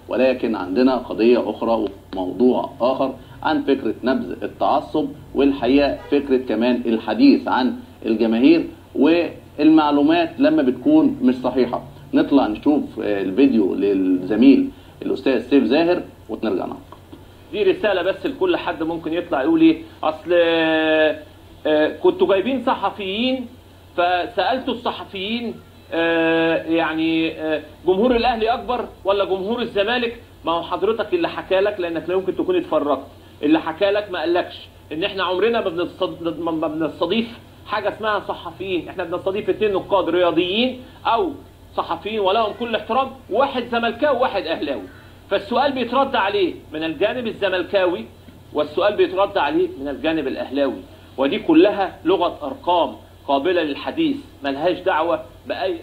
ولكن عندنا قضيه اخرى وموضوع اخر عن فكره نبذ التعصب والحقيقه فكره كمان الحديث عن الجماهير والمعلومات لما بتكون مش صحيحه نطلع نشوف آه، الفيديو للزميل الاستاذ سيف زاهر ونرجع نعقب دي رسالة بس لكل حد ممكن يطلع يقول ايه اصل آه، آه، كنتوا جايبين صحفيين فسألتوا الصحفيين آه، يعني آه، جمهور الاهلي اكبر ولا جمهور الزمالك ما هو حضرتك اللي حكى لك لانك لا يمكن تكون اتفرجت اللي حكى لك ما قالكش ان احنا عمرنا ما بنستض- ما- ما بنستضيف حاجه اسمها صحفيين احنا بنستضيف اتنين نقاد رياضيين او صحفيين ولهم كل احترام واحد زملكاوي وواحد اهلاوي فالسؤال بيترد عليه من الجانب الزملكاوي والسؤال بيترد عليه من الجانب الاهلاوي ودي كلها لغه ارقام قابله للحديث ملهاش دعوه باي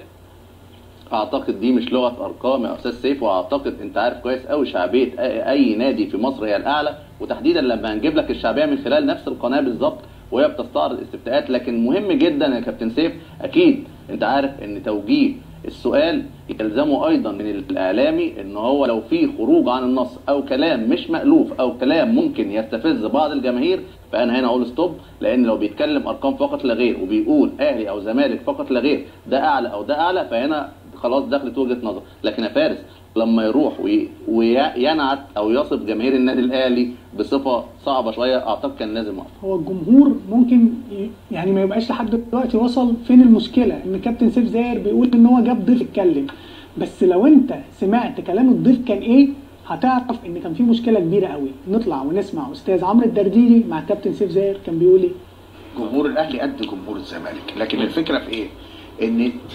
اعتقد دي مش لغه ارقام يا استاذ سيف واعتقد انت عارف كويس قوي شعبيه أي- اي نادي في مصر هي الاعلى وتحديدا لما هنجيب لك الشعبيه من خلال نفس القناه بالظبط وهي بتستعرض استفتاءات لكن مهم جدا يا كابتن سيف اكيد انت عارف ان توجيه السؤال يلزمه ايضا من الاعلامي ان هو لو في خروج عن النص او كلام مش مالوف او كلام ممكن يستفز بعض الجماهير فانا هنا اقول ستوب لان لو بيتكلم ارقام فقط لا غير وبيقول اهلي او زمالك فقط لا غير ده اعلى او ده اعلى فهنا خلاص دخلت وجهه نظر لكن يا فارس لما يروح وي- وينعت او يصف جماهير النادي الاهلي بصفه صعبه شويه اعتقد كان لازم يقف هو الجمهور ممكن ي- يعني ما يبقاش لحد دلوقتي وصل فين المشكله ان كابتن سيف زاهر بيقول ان هو جاب ضيف يتكلم بس لو انت سمعت كلام الضيف كان ايه هتعرف ان كان في مشكله كبيره قوي نطلع ونسمع استاذ عمرو الدرديري مع كابتن سيف زاهر كان بيقول ايه جمهور الاهلي قد جمهور الزمالك لكن الفكره في ايه ان 90%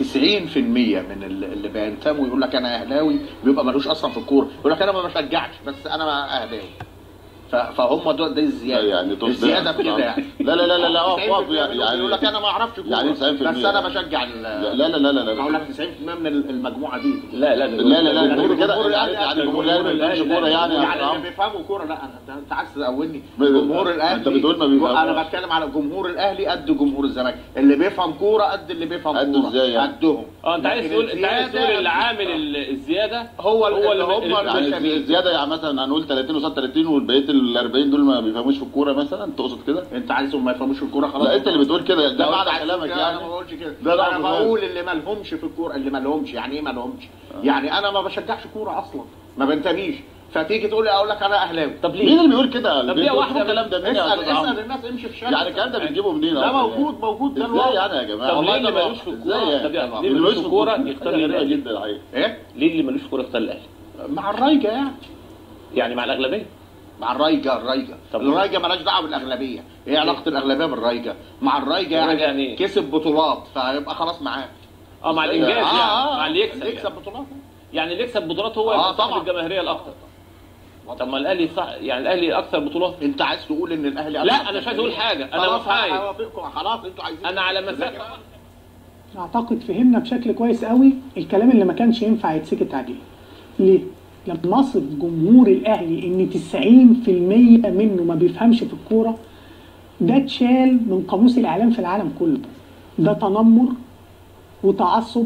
من ال- اللي بينتموا يقول لك انا اهلاوي بيبقى ملوش اصلا في الكوره يقول لك انا ما بشجعش بس انا اهلاوي ف- فهم دول دي الزياده يعني تقصد- الزياده في كده يعني لا لا لا لا لا اقف 90% اقف يعني منهم يعني يقول لك انا ما اعرفش كوره يعني 90% بس انا بشجع ال- لا لا لا لا لا اقول لك 90% من المجموعه دي لا لا لا لا لا يعني نقول كده جمهور يعني الأهلي يعني قد جمهور الاهلي ما بيفهمش كوره يعني يا يعني عم. اللي بيفهموا كوره لا أنت- انت عايز تقولني ب- جمهور الاهلي أنت بتقول ما بيفهموش. انا بتكلم على جمهور الاهلي قد جمهور الزمالك اللي بيفهم كوره قد اللي بيفهم قده كوره إزاي يعني؟ قدهم اه انت عايز لكن تقول انت عايز تقول الزيادة- اللي عامل ال- الزياده هو هو اللي هم اللي- يعني المشاهير. الزياده يعني مثلا هنقول 30 قصاد 30 والبقيه ال 40 دول ما بيفهموش في الكوره مثلا تقصد كده؟ انت عايزهم ما يفهموش الكوره خلاص لا انت اللي بتقول كده ده لو معنى انت عايز كلامك كده، يعني انا ما بقولش كده ده لا انا أقصد بقول اللي ما لهمش في الكوره اللي ما لهمش يعني ايه ما لهمش يعني انا ما بشجعش كوره اصلا ما بنتميش فتيجي تقول لي اقول لك انا اهلاوي طب مين ليه؟ اللي بيقول كده؟ طب مين ليه بيقول واحدة الكلام ده مين يا اسال أستاذ عمرو؟ اسال الناس امشي في شارع يعني الكلام ده بتجيبه منين ده أصلاً موجود يعني؟ موجود ده ازاي الواقع. يعني يا جماعه؟ طب والله ليه اللي ده ملوش في ازاي الكورة؟ يعني؟ طب يعني طبعاً. ليه اللي ملوش ملوش في الكورة حاجة يختار غريبة الأهلي؟ جدا الحقيقه ايه ليه اللي ملوش كوره اختار الاهلي؟ مع الرايجه يعني يعني مع الاغلبيه مع الرايجه الرايجه طب الرايجه مالهاش دعوه بالاغلبيه ايه علاقه الاغلبيه بالرايجه مع الرايجه الرايجة يعني, يعني ايه؟ كسب بطولات فيبقى خلاص معاه اه مع الانجاز يعني آه، مع اللي يكسب اللي يكسب يعني. بطولات يعني اللي يكسب بطولات هو آه، يبقى صاحب طبعاً. الجماهيريه الاكثر طب ما الاهلي صح يعني الاهلي اكثر بطولات انت عايز تقول ان الاهلي لا، أنا مش عايز أقول حاجة. أنا خلاص محايد. هوافقكم خلاص انتوا عايزين انا على مسافه اعتقد فهمنا بشكل كويس قوي الكلام اللي ما كانش ينفع يتسكت عليه ليه لما اصف جمهور الاهلي ان 90% منه ما بيفهمش في الكوره ده اتشال من قاموس الاعلام في العالم كله ده تنمر وتعصب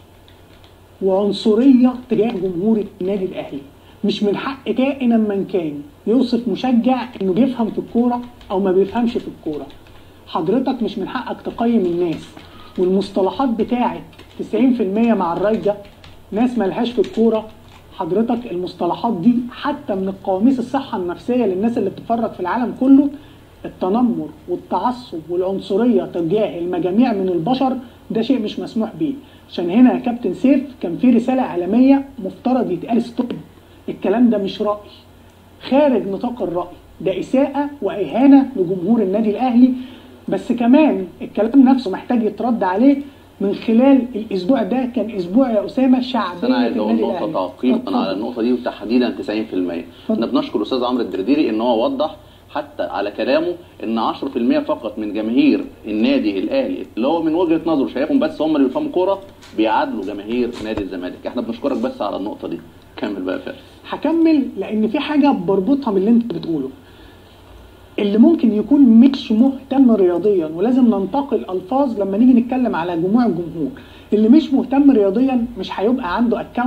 وعنصريه تجاه جمهور النادي الاهلي مش من حق كائنا من كان يوصف مشجع انه بيفهم في الكوره او ما بيفهمش في الكوره حضرتك مش من حقك تقيم الناس والمصطلحات بتاعت 90% مع الرايجة ناس ملهاش في الكورة حضرتك المصطلحات دي حتى من القواميس الصحة النفسية للناس اللي بتتفرج في العالم كله التنمر والتعصب والعنصرية تجاه المجاميع من البشر ده شيء مش مسموح بيه عشان هنا يا كابتن سيف كان في رسالة إعلامية مفترض يتقال ستوب الكلام ده مش رأي خارج نطاق الرأي ده إساءة وإهانة لجمهور النادي الأهلي بس كمان الكلام نفسه محتاج يترد عليه من خلال الأسبوع ده كان أسبوع يا أسامة بس شعبية انا عايز اقول النادي نقطه الأهلي تعقيبا اتفضل. على النقطه دي وتحديدا 90% احنا بنشكر الاستاذ عمرو الدرديري ان هو وضح حتى على كلامه ان 10% فقط من جماهير النادي الاهلي اللي هو من وجهه نظره شايفهم بس هم اللي بيفهموا كوره بيعادلوا جماهير نادي الزمالك احنا بنشكرك بس على النقطه دي كمل بقى يا فارس هكمل لان في حاجه بربطها من اللي انت بتقوله اللي ممكن يكون مش مهتم رياضيا ولازم ننتقل الفاظ لما نيجي نتكلم على جموع الجمهور اللي مش مهتم رياضيا مش هيبقى عنده اكونت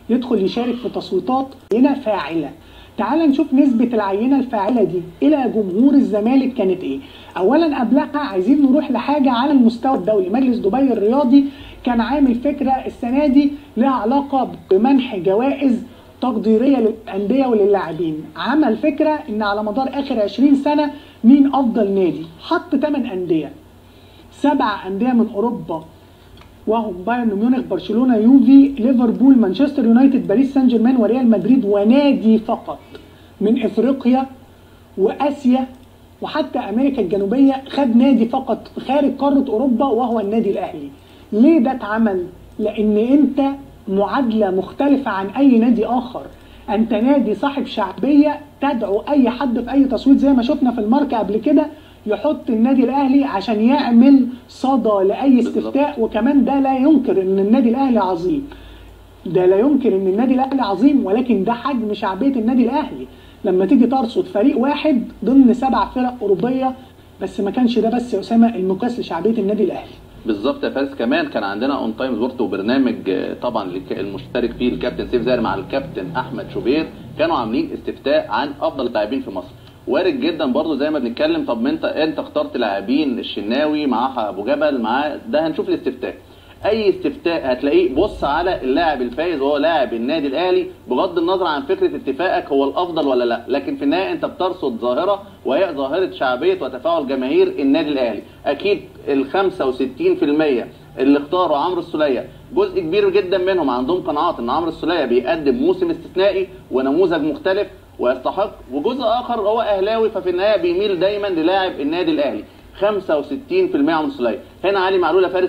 يدخل يشارك في تصويتات عينه فاعله تعال نشوف نسبة العينة الفاعلة دي إلى جمهور الزمالك كانت إيه؟ أولا قبلها عايزين نروح لحاجة على المستوى الدولي، مجلس دبي الرياضي كان عامل فكرة السنة دي لها علاقة بمنح جوائز تقديرية للأندية وللاعبين، عمل فكرة إن على مدار آخر 20 سنة مين أفضل نادي؟ حط 8 أندية سبع أندية من أوروبا وهم بايرن ميونخ برشلونه يوفي ليفربول مانشستر يونايتد باريس سان جيرمان وريال مدريد ونادي فقط من افريقيا واسيا وحتى امريكا الجنوبيه خد نادي فقط خارج قاره اوروبا وهو النادي الاهلي ليه ده اتعمل لان انت معادله مختلفه عن اي نادي اخر انت نادي صاحب شعبيه تدعو اي حد في اي تصويت زي ما شفنا في الماركه قبل كده يحط النادي الاهلي عشان يعمل صدى لاي استفتاء وكمان ده لا ينكر ان النادي الاهلي عظيم ده لا ينكر ان النادي الاهلي عظيم ولكن ده حجم شعبيه النادي الاهلي لما تيجي ترصد فريق واحد ضمن سبع فرق اوروبيه بس ما كانش ده بس يا اسامه المقياس لشعبيه النادي الاهلي بالظبط يا فارس كمان كان عندنا اون تايم سبورت وبرنامج آه، طبعا الك- المشترك فيه الكابتن سيف زاهر مع الكابتن احمد شوبير كانوا عاملين استفتاء عن افضل اللاعبين في مصر وارد جدا برضو زي ما بنتكلم طب ما انت انت اخترت لاعبين الشناوي معاه ابو جبل معاه ده هنشوف الاستفتاء اي استفتاء هتلاقيه بص على اللاعب الفايز وهو لاعب النادي الاهلي بغض النظر عن فكره اتفاقك هو الافضل ولا لا لكن في النهايه انت بترصد ظاهره وهي ظاهره شعبيه وتفاعل جماهير النادي الاهلي اكيد ال 65% اللي اختاروا عمرو السوليه جزء كبير جدا منهم عندهم قناعات ان عمرو السوليه بيقدم موسم استثنائي ونموذج مختلف ويستحق وجزء اخر هو اهلاوي ففي النهايه بيميل دايما للاعب النادي الاهلي 65% عمرو السوليه هنا علي معلول يا فارس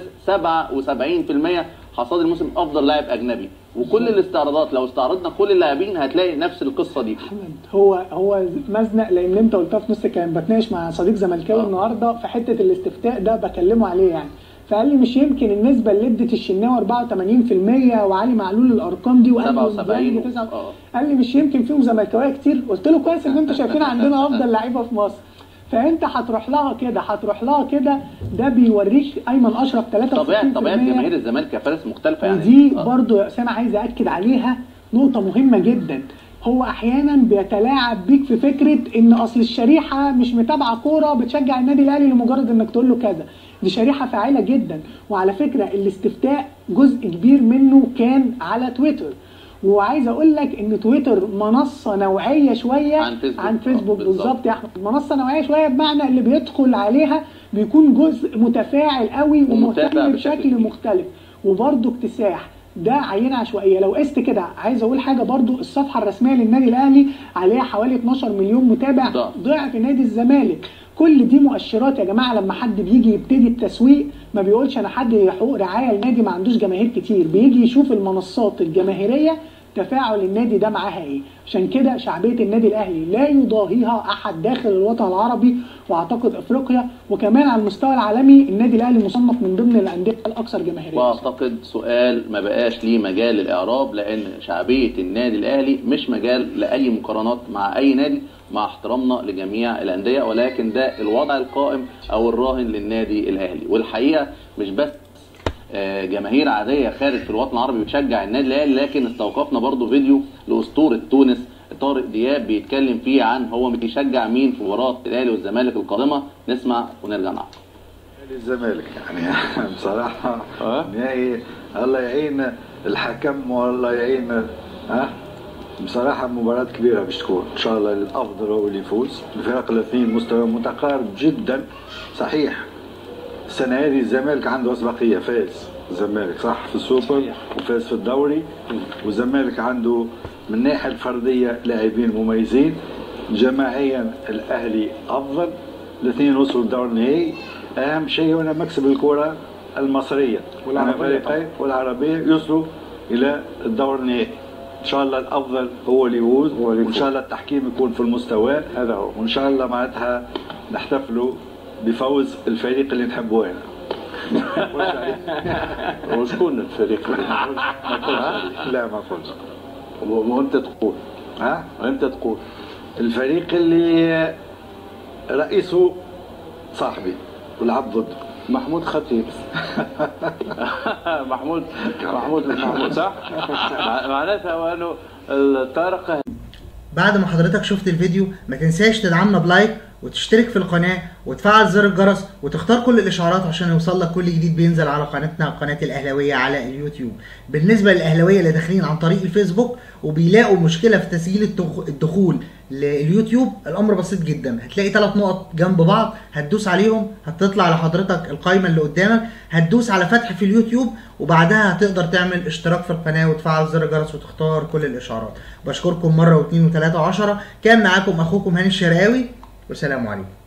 77% حصاد الموسم افضل لاعب اجنبي وكل الاستعراضات لو استعرضنا كل اللاعبين هتلاقي نفس القصه دي احمد هو هو مزنق لان انت قلتها في نص الكلام بتناقش مع صديق زملكاوي آه. النهارده في حته الاستفتاء ده بكلمه عليه يعني فقال لي مش يمكن النسبه اللي ادت الشناوي 84% وعلي معلول الارقام دي وقال لي 77 والديانج تسعة. آه. قال لي مش يمكن فيهم زملكاويه كتير قلت له كويس ان انتوا شايفين عندنا افضل لعيبه في مصر فانت هتروح لها كده هتروح لها كده ده بيوريك ايمن اشرف 63% طبيعه طبيعه جماهير الزمالك يا فارس مختلفه يعني ودي آه. برضو يا اسامه عايز اكد عليها نقطه مهمه جدا هو احيانا بيتلاعب بيك في فكره ان اصل الشريحه مش متابعه كوره بتشجع النادي الاهلي لمجرد انك تقول له كذا دي شريحه فاعله جدا وعلى فكره الاستفتاء جزء كبير منه كان على تويتر وعايز اقول لك ان تويتر منصه نوعيه شويه عن فيسبوك. عن فيسبوك آه، بالظبط. بالظبط يا احمد منصه نوعيه شويه بمعنى اللي بيدخل عليها بيكون جزء متفاعل قوي ومتابع ومهتم بشكل بشكل كبير. مختلف وبرده اكتساح ده عينه عشوائيه لو قست كده عايز اقول حاجه برضو الصفحه الرسميه للنادي الاهلي عليها حوالي 12 مليون متابع ضعف. ضعف نادي الزمالك كل دي مؤشرات يا جماعه لما حد بيجي يبتدي التسويق ما بيقولش انا حد حقوق رعايه النادي ما عندوش جماهير كتير بيجي يشوف المنصات الجماهيريه تفاعل النادي ده معاها ايه عشان كده شعبيه النادي الاهلي لا يضاهيها احد داخل الوطن العربي واعتقد افريقيا وكمان على المستوى العالمي النادي الاهلي مصنف من ضمن الانديه الاكثر جماهيريه واعتقد سؤال ما بقاش ليه مجال للاعراب لان شعبيه النادي الاهلي مش مجال لاي مقارنات مع اي نادي مع احترامنا لجميع الانديه ولكن ده الوضع القائم او الراهن للنادي الاهلي والحقيقه مش بس آه، جماهير عاديه خارج في الوطن العربي بتشجع النادي الاهلي لكن استوقفنا برضو فيديو لاسطوره تونس طارق دياب بيتكلم فيه عن هو بيشجع مين في مباراه الاهلي والزمالك القادمه نسمع ونرجع نعقب نادي الزمالك يعني بصراحة نهائي الله يعين الحكم والله يعين ها بصراحة مباراة كبيرة باش تكون إن شاء الله الأفضل هو اللي يفوز الفرق الاثنين مستوى متقارب جدا صحيح السنة هذه الزمالك عنده أسبقية فاز الزمالك صح في السوبر وفاز في الدوري والزمالك عنده من الناحية الفردية لاعبين مميزين جماعيا الأهلي أفضل الاثنين وصلوا الدور النهائي أهم شيء هنا مكسب الكرة المصرية والعربية الفريقين والعربية يوصلوا إلى الدور النهائي ان شاء الله الافضل هو اللي يفوز وان شاء الله التحكيم يكون في المستوى هذا هو وان شاء الله معناتها نحتفلوا بفوز الفريق اللي نحبوه هنا وشكون الفريق لا ما قلت وانت تقول ها انت تقول الفريق اللي رئيسه صاحبي ولعب ضده محمود خطيب محمود محمود محمود صح؟ مع- معناتها هو انه الطارق بعد ما حضرتك شفت الفيديو ما تنساش تدعمنا بلايك وتشترك في القناة وتفعل زر الجرس وتختار كل الإشعارات عشان يوصل لك كل جديد بينزل على قناتنا قناة الأهلاوية على اليوتيوب بالنسبة للأهلاوية اللي داخلين عن طريق الفيسبوك وبيلاقوا مشكلة في تسجيل الدخ- الدخول لليوتيوب الأمر بسيط جدا هتلاقي ثلاث نقط جنب بعض هتدوس عليهم هتطلع لحضرتك القائمة اللي قدامك هتدوس على فتح في اليوتيوب وبعدها هتقدر تعمل اشتراك في القناة وتفعل زر الجرس وتختار كل الإشعارات بشكركم مرة واثنين وثلاثة وعشرة كان معاكم أخوكم هاني الشرقاوي والسلام عليكم